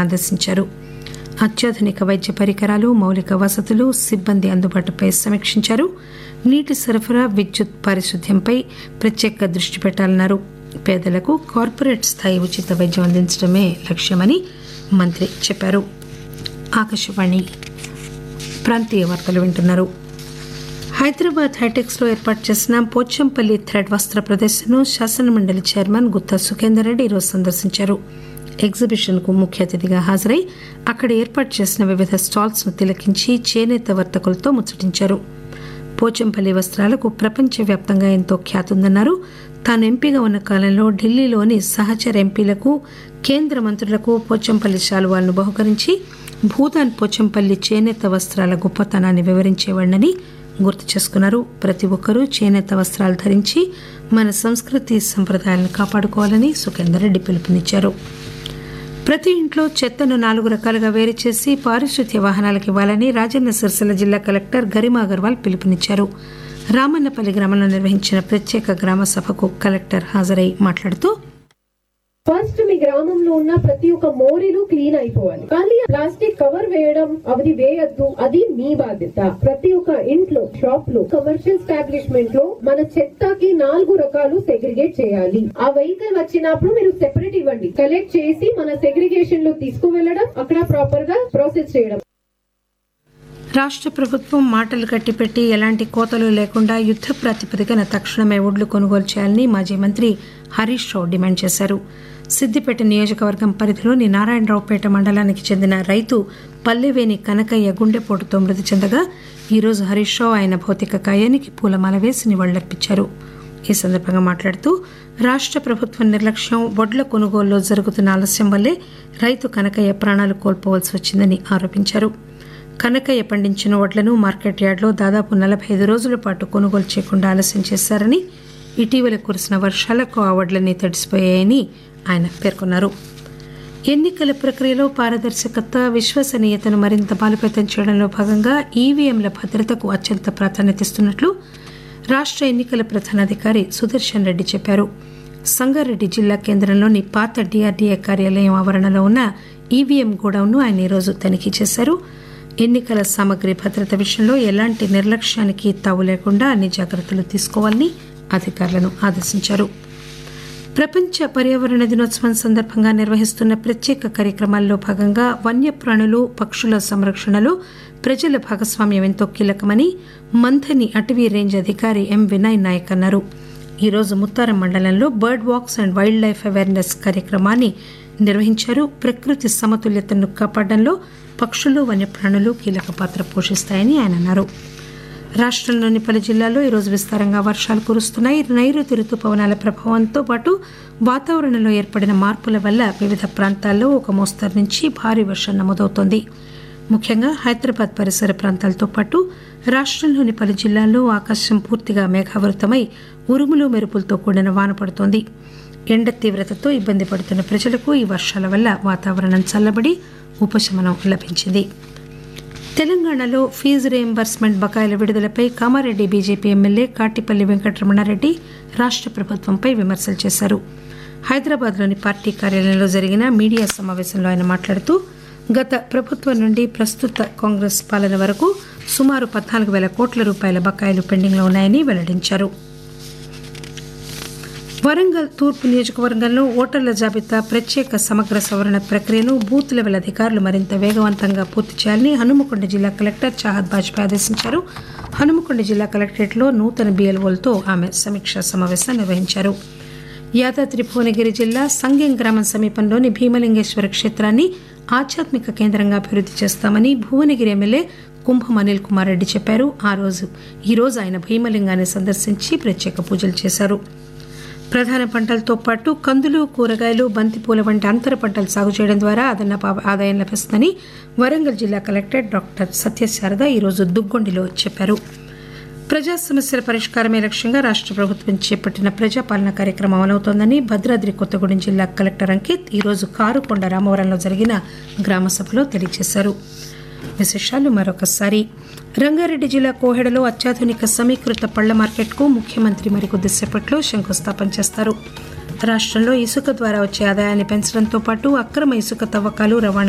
ఆదేశించారు అత్యాధునిక వైద్య పరికరాలు మౌలిక వసతులు సిబ్బంది అందుబాటుపై సమీక్షించారు నీటి సరఫరా విద్యుత్ పారిశుద్ధ్యంపై ప్రత్యేక దృష్టి పెట్టాలన్నారు పేదలకు కార్పొరేట్ స్థాయి ఉచిత వైద్యం అందించడమే లక్ష్యమని మంత్రి చెప్పారు ఆకాశవాణి ప్రాంతీయ వార్తలు వింటున్నారు హైదరాబాద్ హైటెక్స్ లో ఏర్పాటు చేసిన పోచంపల్లి థ్రెడ్ వస్త్ర ప్రదర్శనను శాసనమండలి చైర్మన్ గుత్తా సుఖేందర్ రెడ్డి ఈరోజు సందర్శించారు ఎగ్జిబిషన్ కు ముఖ్య అతిథిగా హాజరై అక్కడ ఏర్పాటు చేసిన వివిధ స్టాల్స్ ను తిలకించి చేనేత వర్తకులతో ముచ్చటించారు పోచంపల్లి వస్త్రాలకు ప్రపంచవ్యాప్తంగా ఎంతో ఖ్యాతి ఉందన్నారు తాను ఎంపీగా ఉన్న కాలంలో ఢిల్లీలోని సహచర ఎంపీలకు కేంద్ర మంత్రులకు పోచంపల్లి శాలువాలను బహుకరించి భూదాన్ పోచంపల్లి చేనేత వస్త్రాల గొప్పతనాన్ని వివరించేవాడినని గుర్తు చేసుకున్నారు ప్రతి ఒక్కరూ చేనేత వస్త్రాలు ధరించి మన సంస్కృతి సంప్రదాయాలను కాపాడుకోవాలని సుఖేందర్ రెడ్డి పిలుపునిచ్చారు ప్రతి ఇంట్లో చెత్తను నాలుగు రకాలుగా వేరు చేసి పారిశుద్ధ్య వాహనాలకు ఇవ్వాలని రాజన్న సిరిసిల్ల జిల్లా కలెక్టర్ గరిమా అగర్వాల్ పిలుపునిచ్చారు రామన్నపల్లి గ్రామంలో నిర్వహించిన ప్రత్యేక గ్రామ సభకు కలెక్టర్ హాజరై మాట్లాడుతూ ఫస్ట్ మీ గ్రామంలో ఉన్న ప్రతి ఒక్క మోరీలు క్లీన్ అయిపోవాలి కానీ ప్లాస్టిక్ కవర్ వేయడం అది వేయద్దు అది మీ బాధ్యత ప్రతి ఒక్క ఇంట్లో షాప్ లో కమర్షియల్ ఎస్టాబ్లిష్మెంట్ లో మన చెత్తకి నాలుగు రకాలు సెగ్రిగేట్ చేయాలి ఆ వెహికల్ వచ్చినప్పుడు మీరు సెపరేట్ ఇవ్వండి కలెక్ట్ చేసి మన సెగ్రిగేషన్ లో తీసుకువెళ్ళడం అక్కడ ప్రాపర్ గా ప్రాసెస్ చేయడం రాష్ట్ర ప్రభుత్వం మాటలు కట్టిపెట్టి ఎలాంటి కోతలు లేకుండా యుద్ద ప్రాతిపదికన తక్షణమే ఒడ్లు కొనుగోలు చేయాలని మాజీ మంత్రి హరీష్ రావు డిమాండ్ చేశారు సిద్దిపేట నియోజకవర్గం పరిధిలోని నారాయణరావుపేట మండలానికి చెందిన రైతు పల్లెవేని కనకయ్య గుండెపోటుతో మృతి చెందగా ఈరోజు హరీష్ రావు ఆయన భౌతిక కాయానికి పూలమాల వేసి నివాళులర్పించారు ఈ సందర్భంగా మాట్లాడుతూ రాష్ట్ర ప్రభుత్వం నిర్లక్ష్యం వడ్ల కొనుగోలులో జరుగుతున్న ఆలస్యం వల్లే రైతు కనకయ్య ప్రాణాలు కోల్పోవలసి వచ్చిందని ఆరోపించారు కనకయ్య పండించిన వడ్లను మార్కెట్ యార్డులో దాదాపు నలభై ఐదు రోజుల పాటు కొనుగోలు చేయకుండా ఆలస్యం చేశారని ఇటీవల కురిసిన వర్షాలకు ఆ వడ్లన్నీ తడిసిపోయాయని ఆయన పేర్కొన్నారు ఎన్నికల ప్రక్రియలో పారదర్శకత విశ్వసనీయతను మరింత బలోపేతం చేయడంలో భాగంగా ఈవీఎంల భద్రతకు అత్యంత ప్రాధాన్యత ఇస్తున్నట్లు రాష్ట్ర ఎన్నికల ప్రధానాధికారి సుదర్శన్ రెడ్డి చెప్పారు సంగారెడ్డి జిల్లా కేంద్రంలోని పాత డిఆర్డీఏ కార్యాలయం ఆవరణలో ఉన్న ఈవీఎం గోడౌన్ను ఆయన ఈరోజు తనిఖీ చేశారు ఎన్నికల సామగ్రి భద్రత విషయంలో ఎలాంటి నిర్లక్ష్యానికి తావు లేకుండా అన్ని జాగ్రత్తలు తీసుకోవాలని అధికారులను ఆదేశించారు ప్రపంచ పర్యావరణ దినోత్సవం సందర్భంగా నిర్వహిస్తున్న ప్రత్యేక కార్యక్రమాల్లో భాగంగా వన్యప్రాణులు పక్షుల సంరక్షణలో ప్రజల భాగస్వామ్యం ఎంతో కీలకమని మంథని అటవీ రేంజ్ అధికారి ఎం వినయ్ నాయక్ అన్నారు ఈరోజు ముత్తారం మండలంలో bird walks and wild life awareness కార్యక్రమాన్ని నిర్వహించారు ప్రకృతి సమతుల్యతను కాపాడడంలో పక్షులు వన్యప్రాణులు కీలక పాత్ర పోషిస్తాయని ఆయన అన్నారు రాష్ట్రంలోని పలు జిల్లాల్లో ఈరోజు విస్తారంగా వర్షాలు కురుస్తున్నాయి నైరుతి రుతుపవనాల ప్రభావంతో పాటు వాతావరణంలో ఏర్పడిన మార్పుల వల్ల వివిధ ప్రాంతాల్లో ఒక మోస్తరు నుంచి భారీ వర్షం నమోదవుతోంది ముఖ్యంగా హైదరాబాద్ పరిసర ప్రాంతాలతో పాటు రాష్ట్రంలోని పలు జిల్లాల్లో ఆకాశం పూర్తిగా మేఘావృతమై ఉరుములు మెరుపులతో కూడిన వాన పడుతోంది ఎండ తీవ్రతతో ఇబ్బంది పడుతున్న ప్రజలకు ఈ వర్షాల వల్ల వాతావరణం చల్లబడి ఉపశమనం లభించింది తెలంగాణలో ఫీజు రియంబర్స్మెంట్ బకాయిల విడుదలపై కామారెడ్డి బీజేపీ ఎమ్మెల్యే కాటిపల్లి వెంకటరమణారెడ్డి రాష్ట్ర ప్రభుత్వంపై విమర్శలు చేశారు హైదరాబాద్లోని పార్టీ కార్యాలయంలో జరిగిన మీడియా సమావేశంలో ఆయన మాట్లాడుతూ గత ప్రభుత్వం నుండి ప్రస్తుత కాంగ్రెస్ పాలన వరకు సుమారు పద్నాలుగు వేల కోట్ల రూపాయల బకాయిలు పెండింగ్లో ఉన్నాయని వెల్లడించారు వరంగల్ తూర్పు నియోజకవర్గంలో ఓటర్ల జాబితా ప్రత్యేక సమగ్ర సవరణ ప్రక్రియను బూత్ లెవెల్ అధికారులు మరింత వేగవంతంగా పూర్తి చేయాలని హనుమకొండ జిల్లా కలెక్టర్ చాహద్ బాజ్పేయి ఆదేశించారు హనుమకొండ జిల్లా కలెక్టరేట్లో నూతన బీఎల్ఓలతో ఆమె సమీక్షా సమావేశం నిర్వహించారు యాదాద్రి భువనగిరి జిల్లా సంగెం గ్రామం సమీపంలోని భీమలింగేశ్వర క్షేత్రాన్ని ఆధ్యాత్మిక కేంద్రంగా అభివృద్ధి చేస్తామని భువనగిరి ఎమ్మెల్యే కుంభం అనిల్ కుమార్ రెడ్డి చెప్పారు ఆ రోజు ఈ రోజు ఆయన భీమలింగాన్ని సందర్శించి ప్రత్యేక పూజలు చేశారు ప్రధాన పంటలతో పాటు కందులు కూరగాయలు బంతిపూల వంటి అంతర పంటలు సాగు చేయడం ద్వారా అదనపు ఆదాయం లభిస్తుందని వరంగల్ జిల్లా కలెక్టర్ డాక్టర్ సత్యశారద ఈరోజు దుగ్గొండిలో చెప్పారు ప్రజా సమస్యల పరిష్కారమే లక్ష్యంగా రాష్ట్ర ప్రభుత్వం చేపట్టిన ప్రజాపాలన కార్యక్రమం అమలవుతోందని భద్రాద్రి కొత్తగూడెం జిల్లా కలెక్టర్ అంకిత్ ఈరోజు కారుకొండ రామవరంలో జరిగిన గ్రామ సభలో తెలియజేశారు విశేషాలు మరొకసారి రంగారెడ్డి జిల్లా కోహెడలో అత్యాధునిక సమీకృత పళ్ల మార్కెట్కు ముఖ్యమంత్రి మరికొద్దిసేపట్లో శంకుస్థాపన చేస్తారు రాష్ట్రంలో ఇసుక ద్వారా వచ్చే ఆదాయాన్ని పెంచడంతో పాటు అక్రమ ఇసుక తవ్వకాలు రవాణా